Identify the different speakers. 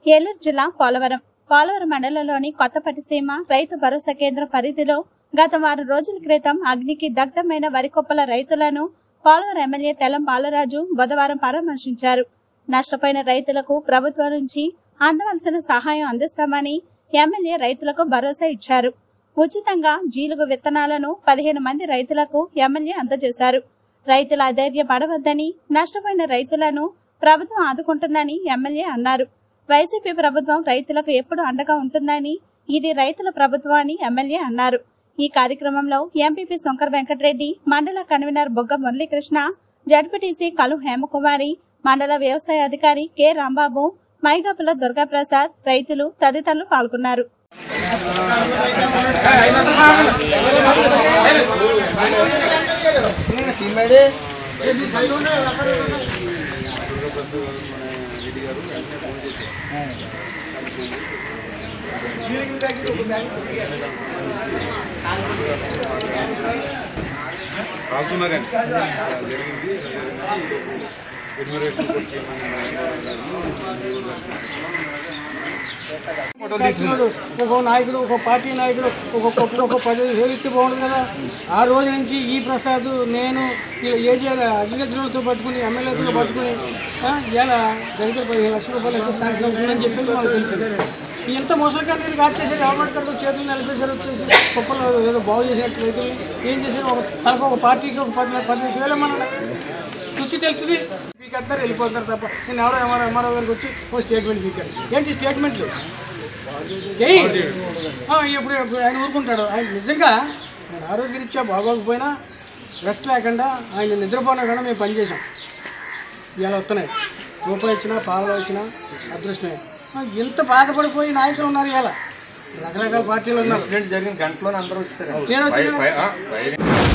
Speaker 1: ఏలూరు జిల్లా పోలవరం పోలవరం మండలంలోని కొత్తపట్టి సీమ రైతు భరోసా కేంద్రం పరిధిలో గత వారం రోజుల క్రితం అగ్నికి దగ్ధమైన వరి కుప్పల రైతులను పోలవరం ఎమ్మెల్యే తెల్లం బాలరాజు బుధవారం పరామర్శించారు నష్టపోయిన రైతులకు ప్రభుత్వం నుంచి అందవలసిన సహాయం అందిస్తామని ఎమ్మెల్యే రైతులకు భరోసా ఇచ్చారు ఉచితంగా జీలుగు విత్తనాలను పదిహేను మంది రైతులకు ఎమ్మెల్యే అందజేశారు రైతుల అధైర్యపడవద్దని నష్టపోయిన రైతులను ప్రభుత్వం ఆదుకుంటుందని ఎమ్మెల్యే అన్నారు వైసీపీ ప్రభుత్వం రైతులకు ఎప్పుడు అండగా ఉంటుందని ఇది రైతుల ప్రభుత్వం అని ఎమ్మెల్యే అన్నారు ఈ కార్యక్రమంలో ఎంపీపీ శంకర్ వెంకటరెడ్డి మండల కన్వీనర్ బొగ్గ మురళీకృష్ణ జడ్పీటీసీ కలు హేమకుమారి మండల వ్యవసాయ అధికారి కె రాంబాబు మైగాపుల దుర్గాప్రసాద్ రైతులు తదితరులు పాల్గొన్నారు
Speaker 2: రాకున్నా కానీ జరిగింది ఎన్యూమరేషన్ కూడా చేయమని
Speaker 3: వచ్చినాడు ఒక నాయకుడు ఒక పార్టీ నాయకుడు ఒక కొట్టు ఒక పది వేలు ఇస్తే బాగుంటుంది కదా ఆ రోజు నుంచి ఈ ప్రసాద్ నేను ఇలా ఏ చేయాలి అగ్రికల్చర్తో పట్టుకుని ఎమ్మెల్యేతో పట్టుకుని ఆ, ఇలా దగ్గర పదిహేను లక్షల రూపాయలు అయితే శాంక్షన్ అవుతుందని చెప్పేసి మనకు తెలిసింది ఇంత ముసలిగా నేను కాట్ చేసేది ఎవరి కడుపు చేతులు నిలిపేసారు వచ్చేసి కుప్పలు ఏదో బాగు చేసినట్టు రైతుల్ని ఏం చేశారు ఒక తనకు ఒక పార్టీకి ఒక పది పదిహేను వేలు ఇమ్మన్నాడు చూసి తెలుస్తుంది మీకు అందరు వెళ్ళిపోతారు తప్ప నేను ఎవరో ఎంఆర్ఓ ఎంఆర్ఓ గారికి వచ్చి ఓ స్టేట్మెంట్ పీకారు ఏంటి స్టేట్మెంట్లు చెయ్యి ఆ, ఇప్పుడు ఇప్పుడు ఆయన ఊరుకుంటాడు ఆయన నిజంగా ఆయన ఆరోగ్యరీత్యా బాగోకపోయినా రెస్ట్ లేకుండా ఆయన నిద్రపోయినా కూడా మేము పనిచేసాం ఇవాళ వస్తున్నాయి రూపాయి ఇచ్చినా పాలలో ఇచ్చినా అదృష్టమే ఆ, ఎంత బాధపడిపోయి నాయకులు ఉన్నారు ఇవాళ రకరకాల పార్టీలు ఉన్నారు
Speaker 4: ఇన్సిడెంట్ జరిగిన గంటలోనే అందరూ వచ్చేసారు
Speaker 3: నేను వచ్చి
Speaker 4: ఫైర్- ఫైర్- ఆ, ఫైర్